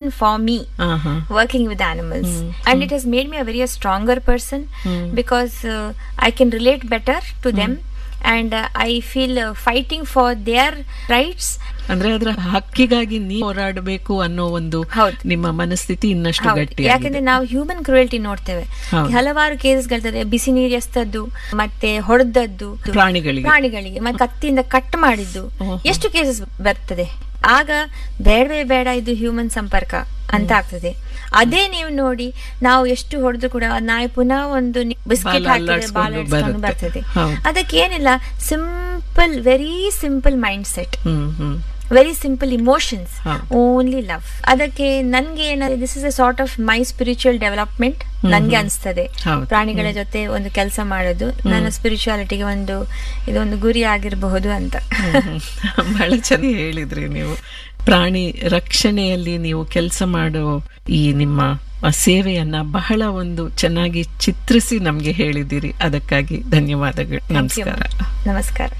for me ಆಹಾ. working with animals and it has made me a very stronger person because uh, i can relate better to them and uh, i feel uh, fighting for their rights ಅಂದ್ರೆ ಅದರ ಹಕ್ಕಿಗಾಗಿ ನೀವು ಹೋರಾಡಬೇಕು ಅನ್ನೋ ಒಂದು ಹೌದು. ನಿಮ್ಮ ಮನಸ್ಥಿತಿ ಇನ್ನಷ್ಟು ಹೌದು ಗಟ್ಟಿ ಯಾಕಂದ್ರೆ ನಾವು ಹ್ಯೂಮನ್ ಕ್ರುಯಲ್ಟಿ ನೋಡ್ತೇವೆ ಹೌದು. ಹಲವಾರು ಕೇಸಸ್ಗಳಿರ್ತದೆ ಬಿಸಿ ನೀರು ಎಸ್ತದ್ದು ಮತ್ತೆ ಹೊಡೆದದ್ದು ಪ್ರಾಣಿಗಳಿಗೆ. ಪ್ರಾಣಿಗಳಿಗೆ ಮತ್ತೆ ಕತ್ತಿಯಿಂದ ಕಟ್ ಮಾಡಿದ್ದು ಓಹೋ. ಎಷ್ಟು ಕೇಸಸ್ ಬರ್ತದೆ ಆಗ ಬೇಡವೇ ಬೇಡ ಇದು ಹ್ಯೂಮನ್ ಸಂಪರ್ಕ ಅಂತ ಆಗ್ತದೆ ಅದೇ ನೀವು ನೋಡಿ ನಾವು ಎಷ್ಟು ಹೊಡೆದು ಕೂಡ ಆ ನಾಯಿ ಪುನಃ ಒಂದು ಬಿಸ್ಕೆಟ್ ಬಾಲ ಹಾಕಿದ್ರೆ ಬಾಲ ಅಲ್ಲಾಡ್ಸ್ಕೊಂಡು ಇಡ್ಸ್ಕೊಂಡು ಬರುತ್ತೆ. ಬರ್ತದೆ ಹೌದು. ಅದಕ್ಕೆ ಏನಿಲ್ಲ simple very simple mindset hmm hmm very simple emotions ಹೌದು. ಓನ್ಲಿ ಲವ್ ಅದಕ್ಕೆ ನನ್ಗೆ ಏನಾದ್ರೆ this is a sort of my spiritual development ನನ್ಗೆ ಅನಿಸ್ತದೆ ಹೌದು. ಪ್ರಾಣಿಗಳ ಜೊತೆ ಒಂದು ಕೆಲಸ ಮಾಡೋದು ನನ್ನ ಸ್ಪಿರಿಚುವಾಲಿಟಿಗೆ ಒಂದು ಇದೊಂದು ಗುರಿ ಆಗಿರಬಹುದು ಅಂತ ಬಹಳ ಚೆನ್ನಾಗಿ ಹೇಳಿದ್ರಿ ನೀವು ಪ್ರಾಣಿ ರಕ್ಷಣೆಯಲ್ಲಿ ನೀವು ಕೆಲಸ ಮಾಡೋ ಈ ನಿಮ್ಮ ಆ ಸೇವೆಯನ್ನ ಬಹಳ ಒಂದು ಚೆನ್ನಾಗಿ ಚಿತ್ರಿಸಿ ನಮ್ಗೆ ಹೇಳಿದ್ದೀರಿ ಅದಕ್ಕಾಗಿ ಧನ್ಯವಾದಗಳು Thank you, ನಮಸ್ಕಾರ ma'am. ನಮಸ್ಕಾರ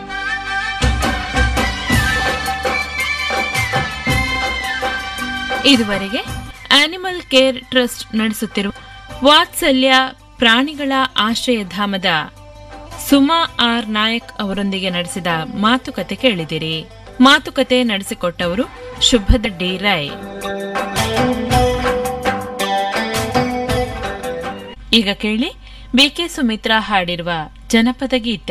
ಇದುವರೆಗೆ ಆನಿಮಲ್ ಕೇರ್ ಟ್ರಸ್ಟ್ ನಡೆಸುತ್ತಿರುವ ವಾತ್ಸಲ್ಯ ಪ್ರಾಣಿಗಳ ಆಶ್ರಯಧಾಮದ ಸುಮಾ ಆರ್ ನಾಯಕ್ ಅವರೊಂದಿಗೆ ನಡೆಸಿದ ಮಾತುಕತೆ ಕೇಳಿದಿರಿ ಮಾತುಕತೆ ನಡೆಸಿಕೊಟ್ಟವರು ಶುಭದ ಡಿ ರಾಯ್ ಈಗ ಕೇಳಿ ಬಿಕೆ ಸುಮಿತ್ರಾ ಹಾಡಿರುವ ಜನಪದ ಗೀತೆ